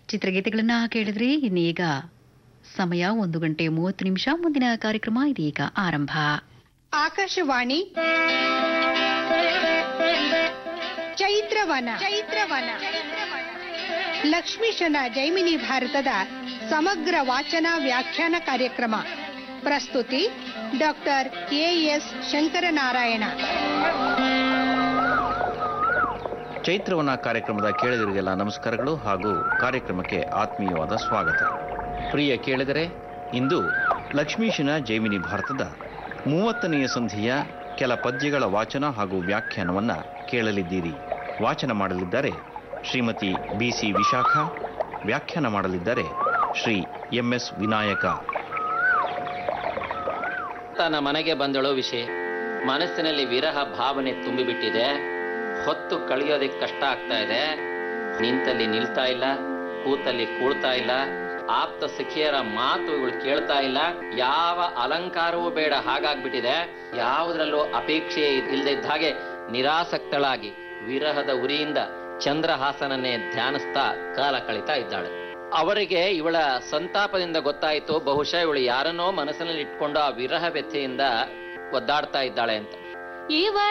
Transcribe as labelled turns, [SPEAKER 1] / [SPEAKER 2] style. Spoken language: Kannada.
[SPEAKER 1] ಚಿತ್ರಗೀತೆಗಳನ್ನ ಕೇಳಿದ್ರಿ ಇನ್ನೀಗ ಸಮಯ ಒಂದು ಗಂಟೆ ಮೂವತ್ತು ನಿಮಿಷ ಮುಂದಿನ ಕಾರ್ಯಕ್ರಮ ಇದೀಗ ಆರಂಭ
[SPEAKER 2] ಆಕಾಶವಾಣಿ ಚೈತ್ರವನ ಚೈತ್ರವನ ಲಕ್ಷ್ಮೀಶನ ಜೈಮಿನಿ ಭಾರತದ ಸಮಗ್ರ ವಾಚನ ವ್ಯಾಖ್ಯಾನ ಕಾರ್ಯಕ್ರಮ ಪ್ರಸ್ತುತಿ ಡಾಕ್ಟರ್ ಎಎಸ್ ಶಂಕರನಾರಾಯಣ
[SPEAKER 3] ಚೈತ್ರವನ ಕಾರ್ಯಕ್ರಮದ ಕೇಳಿದರಿಗೆಲ್ಲ ನಮಸ್ಕಾರಗಳು ಹಾಗೂ ಕಾರ್ಯಕ್ರಮಕ್ಕೆ ಆತ್ಮೀಯವಾದ ಸ್ವಾಗತ ಪ್ರಿಯ ಕೇಳಿದರೆ ಇಂದು ಲಕ್ಷ್ಮೀಶನ ಜೈಮಿನಿ ಭಾರತದ ಮೂವತ್ತನೆಯ ಸಂಧಿಯ ಕೆಲ ಪದ್ಯಗಳ ವಾಚನ ಹಾಗೂ ವ್ಯಾಖ್ಯಾನವನ್ನ ಕೇಳಲಿದ್ದೀರಿ ವಾಚನ ಮಾಡಲಿದ್ದಾರೆ ಶ್ರೀಮತಿ ಬಿ ಸಿ ವಿಶಾಖ ವ್ಯಾಖ್ಯಾನ ಮಾಡಲಿದ್ದಾರೆ ಶ್ರೀ ಎಂ ಎಸ್ ವಿನಾಯಕ
[SPEAKER 4] ತನ್ನ ಮನೆಗೆ ಬಂದಳೋ ವಿಷಯ ಮನಸ್ಸಿನಲ್ಲಿ ವಿರಹ ಭಾವನೆ ತುಂಬಿಬಿಟ್ಟಿದೆ ಹೊತ್ತು ಕಳೆಯೋದಕ್ಕೆ ಕಷ್ಟ ಆಗ್ತಾ ಇದೆ ನಿಂತಲ್ಲಿ ನಿಲ್ತಾ ಇಲ್ಲ ಕೂತಲ್ಲಿ ಕೂಳ್ತಾ ಇಲ್ಲ ಆಪ್ತ ಸಖಿಯರ ಮಾತು ಇವಳು ಕೇಳ್ತಾ ಇಲ್ಲ ಯಾವ ಅಲಂಕಾರವೂ ಬೇಡ ಹಾಗಾಗ್ಬಿಟ್ಟಿದೆ ಯಾವುದ್ರಲ್ಲೂ ಅಪೇಕ್ಷೆ ಇಲ್ಲದೆ ಇದ್ದ ಹಾಗೆ ನಿರಾಸಕ್ತಳಾಗಿ ವಿರಹದ ಉರಿಯಿಂದ ಚಂದ್ರಹಾಸನನ್ನೇ ಧ್ಯಾನಿಸ್ತಾ ಕಾಲ ಕಳೀತಾ ಇದ್ದಾಳೆ ಅವರಿಗೆ ಇವಳ ಸಂತಾಪದಿಂದ ಗೊತ್ತಾಯಿತು ಬಹುಶಃ ಇವಳು ಯಾರನ್ನೋ ಮನಸ್ಸಿನಲ್ಲಿ ಇಟ್ಕೊಂಡು ಆ ವಿರಹ ವ್ಯಥೆಯಿಂದ ಒದ್ದಾಡ್ತಾ ಇದ್ದಾಳೆ ಅಂತ
[SPEAKER 5] ಇವ